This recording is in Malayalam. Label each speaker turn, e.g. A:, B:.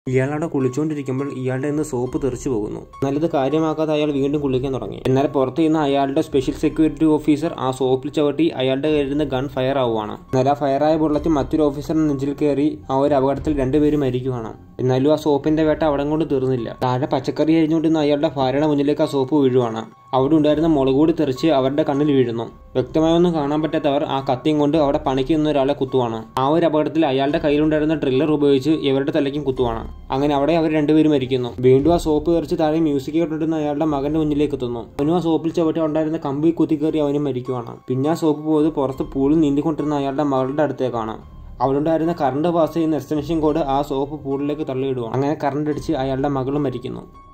A: ഇയാളവിടെ കുളിച്ചുകൊണ്ടിരിക്കുമ്പോൾ ഇയാളുടെ നിന്ന് സോപ്പ് തെറിച്ചു പോകുന്നു എന്നാൽ ഇത് കാര്യമാക്കാതെ അയാൾ വീണ്ടും കുളിക്കാൻ തുടങ്ങി എന്നാൽ പുറത്ത് നിന്ന് അയാളുടെ സ്പെഷ്യൽ സെക്യൂരിറ്റി ഓഫീസർ ആ സോപ്പിൽ ചവിട്ടി അയാളുടെ കയ്യിൽ നിന്ന് ഗൺ ഫയർ ആവുകയാണ് എന്നാൽ ആ ഫയറായ ബുള്ളറ്റ് മറ്റൊരു ഓഫീസറിന്റെ നെഞ്ചിൽ കയറി ആ ഒരു അപകടത്തിൽ രണ്ടുപേരും മരിക്കുവാണ് എന്നാലും ആ സോപ്പിന്റെ വേട്ട അവിടെ കൊണ്ട് തീർന്നില്ല താഴെ പച്ചക്കറി അരിഞ്ഞുകൊണ്ടിരുന്ന അയാളുടെ ഭാര്യയുടെ മുന്നിലേക്ക് ആ സോപ്പ് വീഴുവാണ് അവിടെ ഉണ്ടായിരുന്ന മുളക് കൂടി തെറിച്ച് അവരുടെ കണ്ണിൽ വീഴുന്നു വ്യക്തമായൊന്നും കാണാൻ പറ്റാത്തവർ ആ കത്തിയും കൊണ്ട് അവിടെ പണിക്ക് നിന്ന ഒരാളെ കുത്തുവാണ് ആ ഒരു അപകടത്തിൽ അയാളുടെ കയ്യിലുണ്ടായിരുന്ന ഡ്രില്ലർ ഉപയോഗിച്ച് ഇവരുടെ തലയ്ക്കും കുത്തുവാണ് അങ്ങനെ അവിടെ അവർ രണ്ടുപേരും മരിക്കുന്നു വീണ്ടും ആ സോപ്പ് തെറിച്ച് താഴെ മ്യൂസിക് കേട്ടിരുന്ന അയാളുടെ മകന്റെ മുന്നിലേക്ക് എത്തുന്നു അവനും ആ സോപ്പിൽ ചവിട്ടി ഉണ്ടായിരുന്ന കമ്പി കുത്തിക്കേറി അവനും മരിക്കുവാണ് പിന്നെ ആ സോപ്പ് പോയത് പുറത്ത് പൂളിൽ നീന്തിക്കൊണ്ടിരുന്ന അയാളുടെ മകളുടെ അടുത്തേക്കാണ് അവിടെ ഉണ്ടായിരുന്ന കറണ്ട് പാസ് ചെയ്യുന്ന എക്സ്റ്റൻഷൻ കോഡ് ആ സോപ്പ് പൂളിലേക്ക് തള്ളിയിടുവാണ് അങ്ങനെ കറണ്ട് അടിച്ച് അയാളുടെ മകളും മരിക്കുന്നു